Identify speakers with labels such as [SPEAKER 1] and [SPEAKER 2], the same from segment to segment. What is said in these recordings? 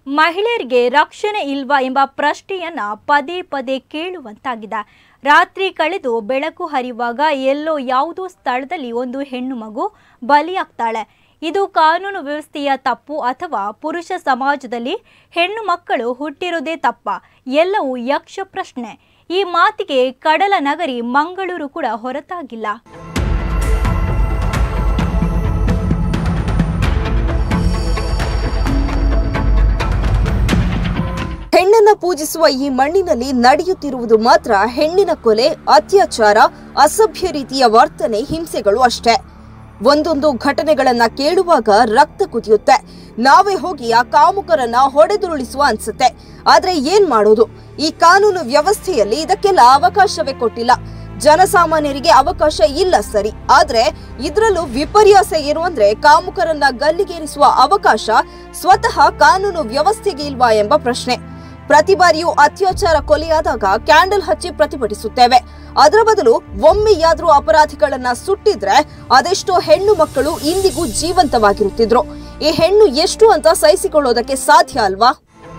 [SPEAKER 1] ಮಹಿಳೆಯರಿಗೆ ರಕ್ಷಣೆ ಇಲ್ವಾ ಎಂಬ ಪ್ರಶ್ನೆಯನ್ನ ಪದೇ ಪದೇ ಕೇಳುವಂತಾಗಿದೆ ರಾತ್ರಿ ಕಳೆದು ಬೆಳಕು ಹರಿಯುವಾಗ ಎಲ್ಲೋ ಯಾವುದೋ ಸ್ಥಳದಲ್ಲಿ ಒಂದು ಹೆಣ್ಣು ಮಗು ಬಲಿಯಾಗ್ತಾಳೆ ಇದು ಕಾನೂನು ವ್ಯವಸ್ಥೆಯ ತಪ್ಪು ಅಥವಾ ಪುರುಷ ಸಮಾಜದಲ್ಲಿ ಹೆಣ್ಣು ಮಕ್ಕಳು ಹುಟ್ಟಿರೋದೇ ತಪ್ಪ ಎಲ್ಲವೂ ಯಕ್ಷ ಪ್ರಶ್ನೆ ಈ ಮಾತಿಗೆ ಕಡಲ ನಗರಿ ಮಂಗಳೂರು ಕೂಡ ಹೊರತಾಗಿಲ್ಲ
[SPEAKER 2] ಹೆಣ್ಣನ್ನ ಪೂಜಿಸುವ ಈ ಮಣ್ಣಿನಲ್ಲಿ ನಡೆಯುತ್ತಿರುವುದು ಮಾತ್ರ ಹೆಣ್ಣಿನ ಕೊಲೆ ಅತ್ಯಾಚಾರ ಅಸಭ್ಯ ರೀತಿಯ ವರ್ತನೆ ಹಿಂಸೆಗಳು ಅಷ್ಟೇ ಒಂದೊಂದು ಘಟನೆಗಳನ್ನ ಕೇಳುವಾಗ ರಕ್ತ ಕುದಿಯುತ್ತೆ ನಾವೇ ಹೋಗಿ ಆ ಕಾಮುಕರನ್ನ ಹೊಡೆದುರುಳಿಸುವ ಅನ್ಸುತ್ತೆ ಆದ್ರೆ ಏನ್ ಮಾಡೋದು ಈ ಕಾನೂನು ವ್ಯವಸ್ಥೆಯಲ್ಲಿ ಇದಕ್ಕೆಲ್ಲ ಅವಕಾಶವೇ ಕೊಟ್ಟಿಲ್ಲ ಜನಸಾಮಾನ್ಯರಿಗೆ ಅವಕಾಶ ಇಲ್ಲ ಸರಿ ಆದ್ರೆ ಇದ್ರಲ್ಲೂ ವಿಪರ್ಯಾಸ ಏನು ಅಂದ್ರೆ ಕಾಮುಕರನ್ನ ಗಲ್ಲಿಗೇರಿಸುವ ಅವಕಾಶ ಸ್ವತಃ ಕಾನೂನು ವ್ಯವಸ್ಥೆಗೆ ಇಲ್ವಾ ಎಂಬ ಪ್ರಶ್ನೆ ಪ್ರತಿ ಬಾರಿಯೂ ಅತ್ಯಾಚಾರ ಕೊಲೆಯಾದಾಗ ಕ್ಯಾಂಡಲ್ ಹಚ್ಚಿ ಪ್ರತಿಭಟಿಸುತ್ತೇವೆ ಅದರ ಬದಲು ಒಮ್ಮೆಯಾದ್ರೂ ಅಪರಾಧಿಗಳನ್ನ ಸುಟ್ಟಿದ್ರೆ ಅದೆಷ್ಟೋ ಹೆಣ್ಣು ಮಕ್ಕಳು ಇಂದಿಗೂ ಜೀವಂತವಾಗಿರುತ್ತಿದ್ರು ಈ ಹೆಣ್ಣು ಎಷ್ಟು ಅಂತ ಸಹಿಸಿಕೊಳ್ಳೋದಕ್ಕೆ ಸಾಧ್ಯ ಅಲ್ವಾ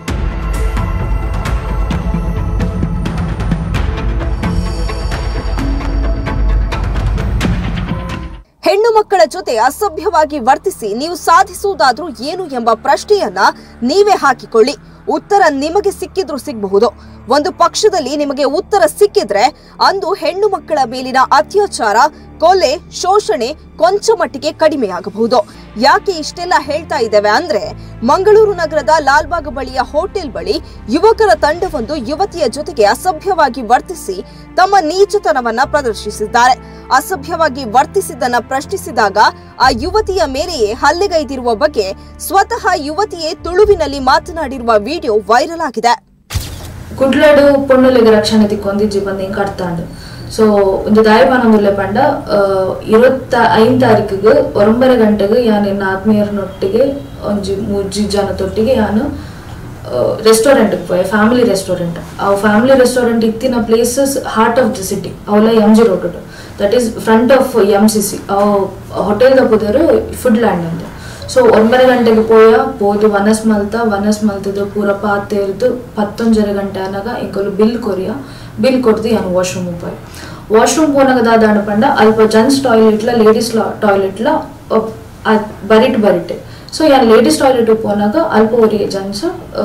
[SPEAKER 2] ಹೆಣ್ಣು ಮಕ್ಕಳ ಜೊತೆ ಅಸಭ್ಯವಾಗಿ ವರ್ತಿಸಿ ನೀವು ಸಾಧಿಸುವುದಾದ್ರೂ ಏನು ಎಂಬ ಪ್ರಶ್ನೆಯನ್ನ ನೀವೇ ಹಾಕಿಕೊಳ್ಳಿ ಉತ್ತರ ನಿಮಗೆ ಸಿಕ್ಕಿದ್ರೂ ಸಿಗಬಹುದು ಒಂದು ಪಕ್ಷದಲ್ಲಿ ನಿಮಗೆ ಉತ್ತರ ಸಿಕ್ಕಿದ್ರೆ ಅಂದು ಹೆಣ್ಣು ಮಕ್ಕಳ ಮೇಲಿನ ಅತ್ಯಾಚಾರ ಕೊಲೆ ಶೋಷಣೆ ಕೊಂಚ ಮಟ್ಟಿಗೆ ಕಡಿಮೆಯಾಗಬಹುದು ಯಾಕೆ ಇಷ್ಟೆಲ್ಲ ಹೇಳ್ತಾ ಇದ್ದೇವೆ ಅಂದ್ರೆ ಮಂಗಳೂರು ನಗರದ ಲಾಲ್ಬಾಗ್ ಬಳಿಯ ಹೋಟೆಲ್ ಬಳಿ ಯುವಕರ ತಂಡವೊಂದು ಯುವತಿಯ ಜೊತೆಗೆ ಅಸಭ್ಯವಾಗಿ ವರ್ತಿಸಿ ತಮ್ಮ ನೀಚತನವನ್ನ ಪ್ರದರ್ಶಿಸಿದ್ದಾರೆ ಅಸಭ್ಯವಾಗಿ ವರ್ತಿಸಿದ್ದನ್ನ ಪ್ರಶ್ನಿಸಿದಾಗ ಆ ಯುವತಿಯ ಮೇಲೆಯೇ ಹಲ್ಲೆಗೈದಿರುವ ಬಗ್ಗೆ ಸ್ವತಃ ಯುವತಿಯೇ ತುಳುವಿನಲ್ಲಿ ಮಾತನಾಡಿರುವ ವಿಡಿಯೋ ವೈರಲ್ ಆಗಿದೆ
[SPEAKER 3] ಕುಡ್ಲಡು ಪೊಣ್ಣುಲೆಗೆ ರಕ್ಷಣೆ ತಿಕ್ಕೊಂದಿಜ್ಜಿ ಬಂದು ಹಿಂಗೆ ಕಟ್ತಾಂಡು ಸೊ ಒಂದು ದಾಯಪಾನಂದುಲ್ಲೆ ಪಂಡ ಇರುವತ್ತ ಐದು ತಾರೀಕಿಗೆ ಒಂಬರ ಗಂಟೆಗೆ ಯಾನ್ ಎನ್ನ ಆತ್ಮೀಯರನೊಟ್ಟಿಗೆ ಒಂಜಿ ಮೂಜಿ ಜನತೊಟ್ಟಿಗೆ ಯಾನು ರೆಸ್ಟೋರೆಂಟ್ಗೆ ಪೋಯೆ ಫ್ಯಾಮಿಲಿ ರೆಸ್ಟೋರೆಂಟ್ ಅವು ಫ್ಯಾಮಿಲಿ ರೆಸ್ಟೋರೆಂಟ್ ಇತ್ತಿನ places heart of the city ಅವಲ M G road that is front of M C C ಅವು ಹೋಟೆಲ್ದ ಪುದರು ಫುಡ್ ಲ್ಯಾಂಡ್ ಅಂತ ಸೊ ಒಂಬರ ಗಂಟೆಗೆ ಪೋಯ ಪೋದು ವನಸ್ ಮಲ್ತ ವನಸ್ ಮಲ್ತದ ಪೂರ ಪಾತೆ ಇರ್ದು ಪತ್ತೊಂಜರ ಗಂಟೆ ಅನ್ನಾಗ ಇಂಕೊಲು ಬಿಲ್ ಕೊರಿಯ ಬಿಲ್ ಕೊಡ್ದು ಯಾನು ವಾಶ್ರೂಮ್ ಪೋಯ್ ವಾಶ್ರೂಮ್ ಪೋನಾಗ ದಾದಾಂಡ ಪಂಡ ಅಲ್ಪ ಜೆಂಟ್ಸ್ ಟಾಯ್ಲೆಟ್ಲ ಲೇಡೀಸ್ ಟಾಯ್ಲೆಟ್ಲ ಬರಿಟ್ ಬರಿಟೆ ಸೊ ಯಾನ್ ಲೇಡೀಸ್ ಟಾಯ್ಲೆಟ್ ಪೋನಾಗ ಅಲ್ಪ ಒರಿಗೆ ಜೆಂಟ್ಸ್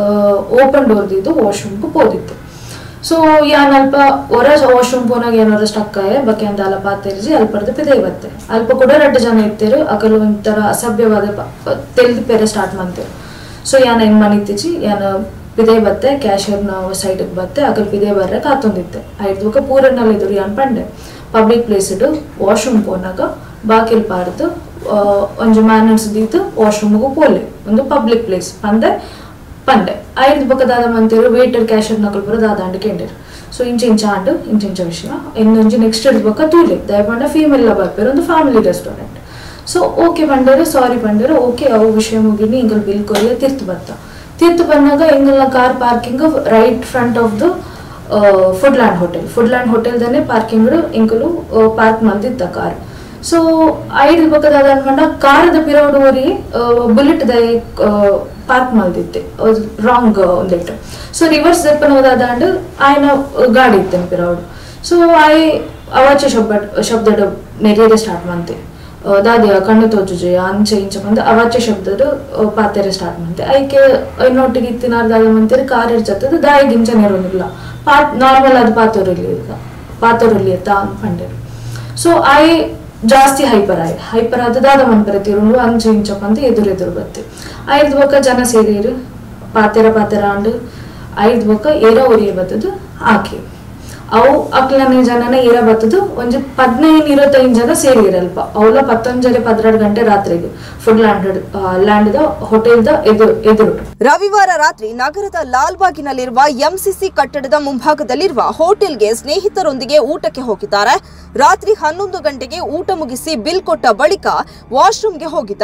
[SPEAKER 3] ಓಪನ್ ಡೋರ್ದಿದ್ದು ವಾಶ್ರೂಮ್ಗೆ ಪೋದಿತ್ತು ಸೊ ಯಾನ್ ಅಲ್ಪ ಹೊರ ವಾಶ್ರೂಮ್ ಪೋನಾಗ ಏನಾರ ಸ್ಟಕ್ ಆಯೆ ಬಕ್ಕೆ ಅಂತ ಅಲ್ಲ ಪಾತೆರ್ಜಿ ಅಲ್ಪರ್ದು ಪಿದೆ ಬತ್ತೆ ಅಲ್ಪ ಕೂಡ ಎರಡು ಜನ ಇರ್ತೀರು ಅಕಲು ಒಂಥರ ಅಸಭ್ಯವಾದ ತೆಲ್ದು ಪೇರೆ ಸ್ಟಾರ್ಟ್ ಮಾಡ್ತೇವೆ ಸೊ ಯಾನ ಏನ್ ಮಾಡಿತ್ತಿಜಿ ಯಾನ ಪಿದೆ ಬತ್ತೆ ಕ್ಯಾಶಿಯರ್ನ ಸೈಡ್ಗೆ ಬತ್ತೆ ಅಕಲ್ ಪಿದೆ ಬರ್ರೆ ಕಾತೊಂದಿತ್ತೆ ಐದು ಪೂರನಲ್ಲಿ ಇದ್ರು ಯಾನ್ ಪಂಡೆ ಪಬ್ಲಿಕ್ ಪ್ಲೇಸ್ ಇಡು ವಾಶ್ರೂಮ್ ಪೋನಾಗ ಬಾಕಿಲ್ ಪಾರ್ದು ಒಂಜು ಮ್ಯಾನರ್ಸ್ ದೀತು ವಾಶ್ರೂಮ್ಗೂ ಪೋಲೆ ಒಂದು ಪಬ್ಲಿಕ್ ಪ್ಲೇಸ್ ಪಂದೆ ಪಂಡೆ ಐದು ಬೊಕ್ಕ ದಾದ ಮಂತಿರು ವೇಟರ್ ಕ್ಯಾಶರ್ ನಕಲ್ ಪುರ ದಾದಾಂಡ್ ಕೇಂದ್ರ ಸೊ ಇಂಚ ಇಂಚ ಆಂಡ್ ಇಂಚ ಇಂಚ ವಿಷಯ ಇನ್ನೊಂಜಿ ನೆಕ್ಸ್ಟ್ ಇಡ್ ಬೊಕ್ಕ ತೂಲೆ ದಯಪಂಡ ಫೀಮೇಲ್ ಬರ್ಪೇರು ಒಂದು ಫ್ಯಾಮಿಲಿ ರೆಸ್ಟೋರೆಂಟ್ ಸೊ ಓಕೆ ಪಂಡರು ಸಾರಿ ಪಂಡರು ಓಕೆ ಅವು ವಿಷಯ ಮುಗಿನಿ ಇಂಗಲ್ ಬಿಲ್ ಕೊರಿಯ ತಿರ್ತು ಬತ್ತ ತಿರ್ತು ಬಂದಾಗ ಇಂಗಲ್ನ car parking right front of the Food Land hotel Food Land ಹೋಟೆಲ್ದನೆ ಪಾರ್ಕಿಂಗ್ ಇಂಕಲು ಪಾರ್ಕ್ ಮಲ್ದಿದ್ದ ಕಾರ್ ಸೊ ಐದು ಬಕ್ಕದಾದ ಅನ್ಕೊಂಡ ಕಾರದ ಪಿರೋಡುವರಿಗೆ ಬುಲೆಟ್ ದೈ ಪಾರ್ಕ್ ಮಲ್ದಿತ್ತೆ ರಾಂಗ್ ಒಂದಿಟ್ಟು ಸೊ ರಿವರ್ಸ್ ದಪ್ಪನ ಹೋದಾದಂಡು ಆಯ್ನ ಗಾಡಿ ಇತ್ತೇನೆ ಪಿರೋಡು ಸೊ ಆಯ್ ಅವಾಚೆ ಶಬ್ದ ಶಬ್ದದ ನೆರೆಯರೆ ಸ್ಟಾರ್ಟ್ ಮಾಡ್ತೆ ದಾದಿಯ ಕಣ್ಣು ತೋಜುಜೆ ಅಂಚೆ ಇಂಚೆ ಬಂದು ಅವಾಚ್ಯ ಶಬ್ದದ ಪಾತೆರೆ ಸ್ಟಾರ್ಟ್ ಮಾಡ್ತೆ ಐಕೆ ಇನ್ನೊಟ್ಟಿಗೆ ಇತ್ತಿನಾರ್ ದಾದ ಮಂತಿರಿ ಕಾರ್ ಇರ್ಚತ್ತದ ದಾಯಿ ಗಿಂಚ ನೆರೊಂದಿಲ್ಲ ಪಾತ್ ನಾರ್ಮಲ್ ಅದು ಪಾತೋರಲ್ಲಿ ಈಗ ಪಾತೋರಲ್ಲಿ ಎತ್ತ ಪಂಡರು ಸೊ ಐ ಜಾಸ್ತಿ ಹೈಪರ್ ಆಯ್ ಹೈಪರ್ ಆದ ದಾದ ಮನ್ಪರ ತಿರುಳು ಅಂಚೆ ಇಂಚ ಬಂದು ಎದುರು ಎದುರು ಬತ್ತೆ ಐದು ಬೊಕ್ಕ ಜನ ಸೇರಿರು ಪಾತೆರ ಪಾತೆರ ಆಂಡು ಐದು ಬೊಕ್ಕ ಏರ ಒರಿಯ ಬತ್ತದು ಆಕೆ ಅವು ಅಕ್ಲನೇ ಜನನ ಏರ ಬತ್ತದು ಒಂಜಿ ಪದ್ನೈದು ಇರತ್ತೈದು ಜನ ಸೇರಿರಲ್ಪ ಅವಳ ಪತ್ತೊಂಜರೆ ಪದ್ನೆರಡು ಗಂಟೆ ರಾತ್ರಿಗೆ ಫುಡ್ ಲ್ಯಾಂಡ್ ಲ್ಯಾಂಡ್ ಹೋಟೆಲ್ದ ಎದುರು ಎದುರು
[SPEAKER 2] ರವಿವಾರ ರಾತ್ರಿ ನಗರದ ಲಾಲ್ಬಾಗಿನಲ್ಲಿರುವ ಎಂಸಿಸಿ ಕಟ್ಟಡದ ಮುಂಭಾಗದಲ್ಲಿರುವ ಹೋಟೆಲ್ಗೆ ಸ್ನೇಹಿತರೊಂದಿಗೆ ಊಟಕ್ಕೆ ಹೋಗಿದ್ದಾರೆ ರಾತ್ರಿ ಹನ್ನೊಂದು ಗಂಟೆಗೆ ಊಟ ಮುಗಿಸಿ ಬಿಲ್ ಕೊಟ್ಟ ಬಳಿಕ ವಾಶ್ರೂಮ್ಗೆ ಹೋಗಿದ್ದಾಳೆ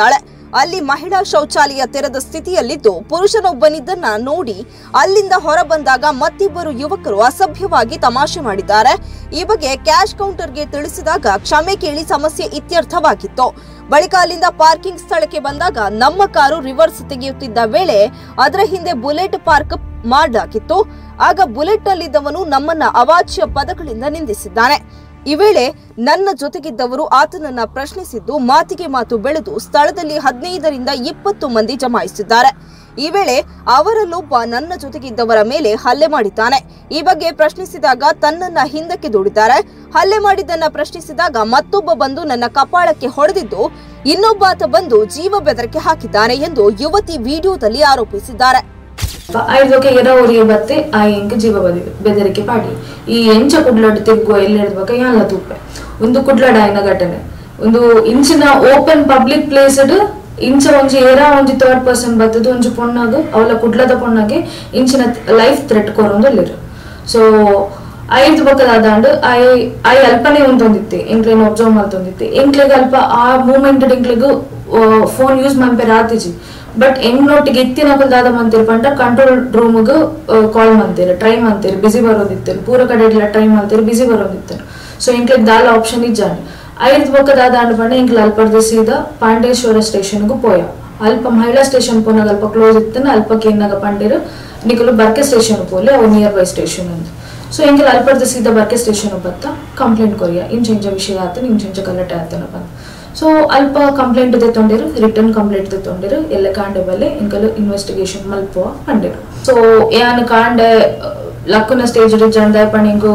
[SPEAKER 2] ಅಲ್ಲಿ ಮಹಿಳಾ ಶೌಚಾಲಯ ತೆರೆದ ಸ್ಥಿತಿಯಲ್ಲಿದ್ದು ಪುರುಷನೊಬ್ಬನಿದ್ದನ್ನ ನೋಡಿ ಅಲ್ಲಿಂದ ಹೊರಬಂದಾಗ ಮತ್ತಿಬ್ಬರು ಯುವಕರು ಅಸಭ್ಯವಾಗಿ ತಮಾಷೆ ಮಾಡಿದ್ದಾರೆ ಈ ಬಗ್ಗೆ ಕ್ಯಾಶ್ ಕೌಂಟರ್ಗೆ ತಿಳಿಸಿದಾಗ ಕ್ಷಮೆ ಕೇಳಿ ಸಮಸ್ಯೆ ಇತ್ಯರ್ಥವಾಗಿತ್ತು ಬಳಿಕ ಅಲ್ಲಿಂದ ಪಾರ್ಕಿಂಗ್ ಸ್ಥಳಕ್ಕೆ ಬಂದಾಗ ನಮ್ಮ ಕಾರು ರಿವರ್ಸ್ ತೆಗೆಯುತ್ತಿದ್ದ ವೇಳೆ ಅದರ ಹಿಂದೆ ಬುಲೆಟ್ ಪಾರ್ಕ್ ಮಾಡಲಾಗಿತ್ತು ಆಗ ಬುಲೆಟ್ ನಲ್ಲಿದ್ದವನು ನಮ್ಮನ್ನ ಅವಾಚ್ಯ ಪದಗಳಿಂದ ನಿಂದಿಸಿದ್ದಾನೆ ಈ ವೇಳೆ ನನ್ನ ಜೊತೆಗಿದ್ದವರು ಆತನನ್ನ ಪ್ರಶ್ನಿಸಿದ್ದು ಮಾತಿಗೆ ಮಾತು ಬೆಳೆದು ಸ್ಥಳದಲ್ಲಿ ಹದಿನೈದರಿಂದ ಇಪ್ಪತ್ತು ಮಂದಿ ಜಮಾಯಿಸಿದ್ದಾರೆ ಈ ವೇಳೆ ಅವರಲ್ಲೊಬ್ಬ ನನ್ನ ಜೊತೆಗಿದ್ದವರ ಮೇಲೆ ಹಲ್ಲೆ ಮಾಡಿದ್ದಾನೆ ಈ ಬಗ್ಗೆ ಪ್ರಶ್ನಿಸಿದಾಗ ತನ್ನನ್ನ ಹಿಂದಕ್ಕೆ ದೂಡಿದ್ದಾರೆ ಹಲ್ಲೆ ಮಾಡಿದ್ದನ್ನ ಪ್ರಶ್ನಿಸಿದಾಗ ಮತ್ತೊಬ್ಬ ಬಂದು ನನ್ನ ಕಪಾಳಕ್ಕೆ ಹೊಡೆದಿದ್ದು ಇನ್ನೊಬ್ಬಾತ ಬಂದು ಜೀವ ಬೆದರಿಕೆ ಹಾಕಿದ್ದಾನೆ ಎಂದು ಯುವತಿ ವಿಡಿಯೋದಲ್ಲಿ ಆರೋಪಿಸಿದ್ದಾರೆ
[SPEAKER 3] ಐದಕ್ಕೆ ಎರವರಿಗೆ ಬತ್ತೆ ಆ ಎಂಕ್ ಜೀವ ಬದಿ ಬೆದರಿಕೆ ಪಾಡಿ ಈ ಎಂಚ ಕುಡ್ಲಾಡ್ ತಿರುಗುವ ಎಲ್ಲಿಡ್ಬೇಕ ಯಾನ್ಲ ತೂಪೆ ಒಂದು ಕುಡ್ಲಾಡ್ ಆಯ್ನ ಘಟನೆ ಒಂದು ಇಂಚಿನ ಓಪನ್ ಪಬ್ಲಿಕ್ ಪ್ಲೇಸ್ಡ್ ಇಂಚ ಒಂಜಿ ಏರ ಒಂಜಿ ಥರ್ಡ್ ಪರ್ಸನ್ ಬತ್ತದು ಒಂಜಿ ಪೊಣ್ಣಾಗ ಅವಳ ಕುಡ್ಲದ ಪೊಣ್ಣಗೆ ಇಂಚಿನ ಲೈಫ್ ಥ್ರೆಟ್ ಕೊರೊಂದು ಸೊ ಐದು ಬಕ್ಕದ ಆದಾಂಡ್ ಐ ಐ ಅಲ್ಪನೆ ಒಂದೊಂದಿತ್ತೆ ಎಂಕ್ಲೇನು ಒಬ್ಸರ್ವ್ ಮಾಡ್ತೊಂದಿತ್ತೆ ಎಂಕ್ಲೆಗ್ ಅಲ್ಪ ಆ ಮೂಮೆಂಟ್ ಎಂಕ್ಲೆಗ್ ಫೋನ್ ಯೂಸ್ ಮಾಡ್ಪೇರೆ ಆತಿಜಿ ಬಟ್ ಎಂಗ್ ನೋಟಿಗೆ ಎತ್ತಿನ ದಾದ ಮಂತೀರಿ ಪಂಡ ಕಂಟ್ರೋಲ್ ರೂಮ್ಗ್ ಕಾಲ್ ಮಂತೀರಿ ಟ್ರೈ ಮಂತೀರಿ ಬಿಸಿ ಬರೋದಿತ್ತೇರು ಪೂರ ಕಡೆ ಟ್ರೈ ಮಂತೀರಿ ಬಿಸಿ ಬರೋದಿತ್ತೇರು ಸೊ ಎಂಕ್ಲೆಗ್ ದಾಲ ಆಪ್ಷನ್ ಇಜ್ಜಾನೆ ಐದು ಬಕ್ಕದ ದಾಂಡ್ ಪಂಡ ಎಂಕ್ಲ ಅಲ್ಪರ್ದ ಸೀದಾ ಪಾಂಡೇಶ್ವರ ಸ್ಟೇಷನ್ಗೂ ಪೋಯ ಅಲ್ಪ ಮಹಿಳಾ ಸ್ಟೇಷನ್ ಪೋನಾಗ ಅಲ್ಪ ಕ್ಲೋಸ್ ಇತ್ತನ ಅಲ್ಪಕ್ಕೆ ಏನಾಗ ಪಂಡೇರು ನಿಕಲು ಬರ್ಕೆ ಸ್ಟೇಷನ್ ಪೋಲೆ ಅವು ನಿಯರ್ ಬೈ ಸ್ಟೇಷನ್ ಅಂತ ಸೊ ಎಂಗೆಲ್ಲ ಅಲ್ಪರ್ದ ಸೀದಾ ಬರ್ಕೆ ಸ್ಟೇಷನ್ ಬತ್ತ ಕಂಪ್ಲೇಂಟ್ ಕೊರಿಯ ಇಂಚ ಇಂಚ ವಿಷಯ ಆತನ ಇಂಚ ಇಂಚ ಗಲಾಟೆ ಆತನ ಬಂದ ಸೊ ಅಲ್ಪ ಕಂಪ್ಲೇಂಟ್ ತೆತ್ತೊಂಡಿರು ರಿಟರ್ನ್ ಕಂಪ್ಲೇಂಟ್ ತೆತ್ತೊಂಡಿರು ಎಲ್ಲ ಕಾಂಡೆ ಬಲ್ಲೆ ಇಂಕಲು ಇನ್ವೆಸ್ಟಿಗೇಷನ್ ಮಲ್ಪುವ ಪಂಡಿರು ಸೊ ಯಾನ್ ಕಾಂಡೆ ಲಕ್ಕುನ ಸ್ಟೇಜ್ ಜಂದಾಯ ಪಣಿಂಗು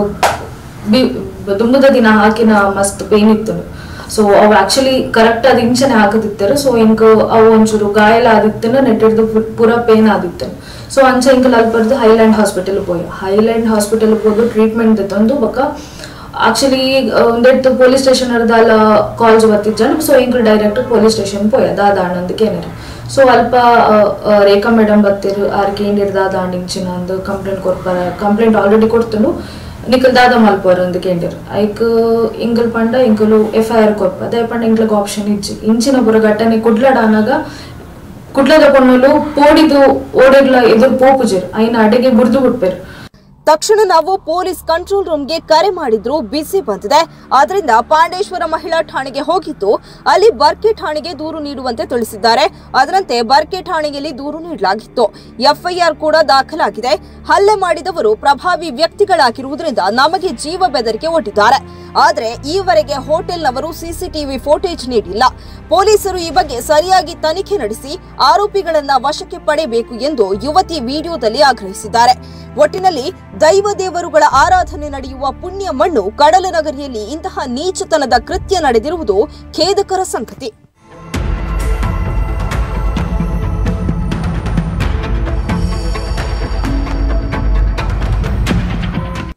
[SPEAKER 3] ದುಂಬುದ ದಿನ ಹಾಕಿನ ಮಸ್ತ್ ಪೇನ್ ಇತ್ತು ಸೊ ಅವು ಆಕ್ಚುಲಿ ಕರೆಕ್ಟ್ ಅದ್ ಇಂಚನೆ ಹಾಕದಿತ್ತರು ಸೊ ಇಂಕ ಅವು ಒಂಚೂರು ಗಾಯಲ ಆದಿತ್ತನ ನೆಟ್ಟಿಡ್ದು ಪೂರ ಪೇನ್ ಆದಿತ್ತು ಸೊ ಅಂಚ ಇಂಕ ಅಲ್ಪರ್ದು ಹೈಲ್ಯಾಂಡ್ ಹಾಸ್ಪಿಟಲ್ ಪೋಯ ಹೈಲ್ಯಾಂಡ್ ಹಾಸ್ಪಿಟಲ್ ಹೋಗಿ ಟ್ರೀಟ್ಮೆಂಟ್ ತಂದು ಬೊಕ್ಕ ಆಕ್ಚುಲಿ ಒಂದೆಟ್ಟು ಪೊಲೀಸ್ ಸ್ಟೇಷನ್ ಅರ್ದಾಲ ಕಾಲ್ಸ್ ಬರ್ತಿದ್ದಾನೆ ಸೊ ಇಂಕ ಡೈರೆಕ್ಟ್ ಪೊಲೀಸ್ ಸ್ಟೇಷನ್ ಪೋಯ ದಾದ ಆನಂದಕ್ಕೆ ಏನಾರ ಸೊ ಅಲ್ಪ ಆ, ಆ, ರೇಖಾ ಮೇಡಮ್ ಬರ್ತಿರು ಆರ್ಕೆ ಏನಿರ್ ದಾದ ಆಂಡಿಂಚಿನ ಒಂದು ಕಂಪ್ಲೇಂಟ್ ಕೊಡ್ಪಾರ ಕಂಪ್ಲೇಂಟ್ ಆಲ್ರೆಡಿ ಕೊಡ್ತನು ನಿಕಲ್ ದಾದ ಮಲ್ಪೋರ್ ಒಂದು ಕೇಂದ್ರ ಐಕ್ ಇಂಕಲ್ ಪಂಡ ಇಂಕಲು ಎಫ್ ಐ ಆರ್ ಕೊಪ್ಪ ಅದೇ ಪಂಡ ಇಂಕ್ಲಗ್ ಆಪ್ಷನ್ ಇಜ್ಜಿ ಇಂಚಿನ ಪುರ ಘಟನೆ ಕುಡ್ಲಾಡ ಅನಾಗ ಕುಡ್ಲದ ಪೊಣ್ಣಲು ಪೋಡಿದು ಓಡೆಗ್ಲ ಎದುರು ಪೋಪುಜಿರ್ ಐನ ಅಡೆಗೆ ಬುಡ್ದು ಬಿಟ್ಪೇರು
[SPEAKER 2] ತಕ್ಷಣ ನಾವು ಪೊಲೀಸ್ ಕಂಟ್ರೋಲ್ ರೂಮ್ಗೆ ಕರೆ ಮಾಡಿದ್ರು ಬಿಸಿ ಬಂದಿದೆ ಆದ್ರಿಂದ ಪಾಂಡೇಶ್ವರ ಮಹಿಳಾ ಠಾಣೆಗೆ ಹೋಗಿದ್ದು ಅಲ್ಲಿ ಬರ್ಕೆ ಠಾಣೆಗೆ ದೂರು ನೀಡುವಂತೆ ತಿಳಿಸಿದ್ದಾರೆ ಅದರಂತೆ ಬರ್ಕೆ ಠಾಣೆಯಲ್ಲಿ ದೂರು ನೀಡಲಾಗಿತ್ತು ಎಫ್ಐಆರ್ ಕೂಡ ದಾಖಲಾಗಿದೆ ಹಲ್ಲೆ ಮಾಡಿದವರು ಪ್ರಭಾವಿ ವ್ಯಕ್ತಿಗಳಾಗಿರುವುದರಿಂದ ನಮಗೆ ಜೀವ ಬೆದರಿಕೆ ಒಡ್ಡಿದ್ದಾರೆ ಆದ್ರೆ ಈವರೆಗೆ ಹೋಟೆಲ್ನವರು ಸಿಸಿಟಿವಿ ಫೋಟೇಜ್ ನೀಡಿಲ್ಲ ಪೊಲೀಸರು ಈ ಬಗ್ಗೆ ಸರಿಯಾಗಿ ತನಿಖೆ ನಡೆಸಿ ಆರೋಪಿಗಳನ್ನ ವಶಕ್ಕೆ ಪಡೆಯಬೇಕು ಎಂದು ಯುವತಿ ವಿಡಿಯೋದಲ್ಲಿ ಆಗ್ರಹಿಸಿದ್ದಾರೆ ಒಟ್ಟಿನಲ್ಲಿ ದೈವ ದೇವರುಗಳ ಆರಾಧನೆ ನಡೆಯುವ ಪುಣ್ಯ ಮಣ್ಣು ಕಡಲ ನಗರಿಯಲ್ಲಿ ಇಂತಹ ನೀಚತನದ ಕೃತ್ಯ ನಡೆದಿರುವುದು ಖೇದಕರ ಸಂಗತಿ